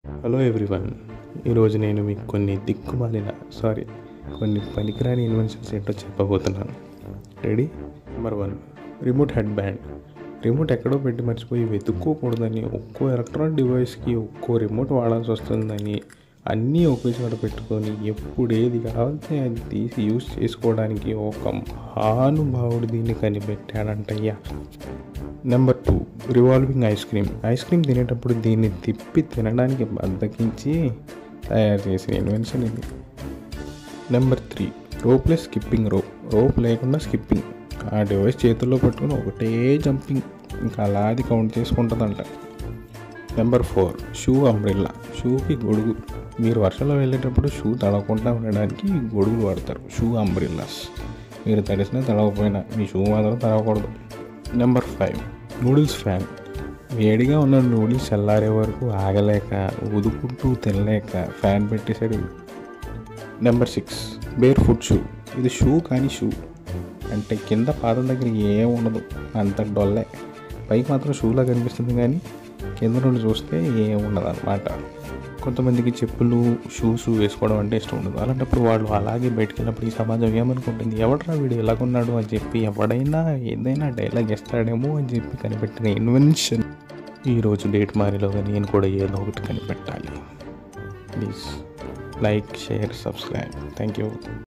hello everyone ఈరోజు నేను మీకు కొన్ని దిక్కుమాలిన సారీ కొన్ని పనికిరాని ఇన్వెన్షన్స్ ఏంటో చెప్పబోతున్నాను ready number one remote head band remote ఎక్కడో పెట్టి మర్చిపోయి వెతుక్కోకూడదని ఒక్కో ఎలక్ట్రానిక్ డివైస్కి ఒక్కో రిమోట్ వాడాల్సి వస్తుందని అన్నీ ఒకే చోట పెట్టుకొని ఎప్పుడు ఏది కావాలంటే అది తీసి యూస్ చేసుకోవడానికి ఒక మహానుభావుడు దీన్ని కనిపెట్టాడంటయ్యా number two revolving ice cream ice cream తినేటప్పుడు దీన్ని తిప్పి తినడానికి బద్దకించి తయారు చేసిన ఇన్వెన్షన్ ఇది number three ropeless skipping rope rope లేకుండా స్కిప్పింగ్ ఆ డివైస్ చేతుల్లో పట్టుకుని ఒకటే జంపింగ్ ఇంకా అలా అది కౌంట్ చేసుకుంటుందంట నెంబర్ ఫోర్ షూ అంబ్రిల్లా షూకి గొడుగు మీరు వర్షంలో వెళ్ళేటప్పుడు షూ తడవకుండా ఉండడానికి గొడుగులు వాడతారు షూ అంబ్రిల్లాస్ మీరు తడిసినా తడవకపోయినా మీ షూ మాత్రం తడవకూడదు నెంబర్ ఫైవ్ నూడిల్స్ ఫ్యాన్ వేడిగా ఉన్న నూడిల్స్ చల్లారే వరకు ఆగలేక ఉదుకుంటూ తినలేక ఫ్యాన్ పెట్టేశాడు number six bare foot shoe ఇది షూ కానీ షూ అంటే కింద పాదం దగ్గర ఏం ఉండదు అంత డొల్లే పైకి మాత్రం షూలా కనిపిస్తుంది కానీ కింద నుండి చూస్తే ఏం ఉండదు అనమాట కొంతమందికి చెప్పులు షూస్ వేసుకోవడం అంటే ఇష్టం ఉండదు అలాంటప్పుడు వాళ్ళు అలాగే బయటికి వెళ్ళినప్పుడు ఈ సమాజం ఏమనుకుంటుంది ఎవడరా వీడు ఎలాగున్నాడు అని చెప్పి ఎవడైనా ఏదైనా డైలాగ్ ఇస్తాడేమో అని చెప్పి కనిపెట్టిన ఇన్వెన్షన్ ఈరోజు డేట్ మారిలోగా నేను కూడా ఏదో ఒకటి కనిపెట్టాలి please like share subscribe thank you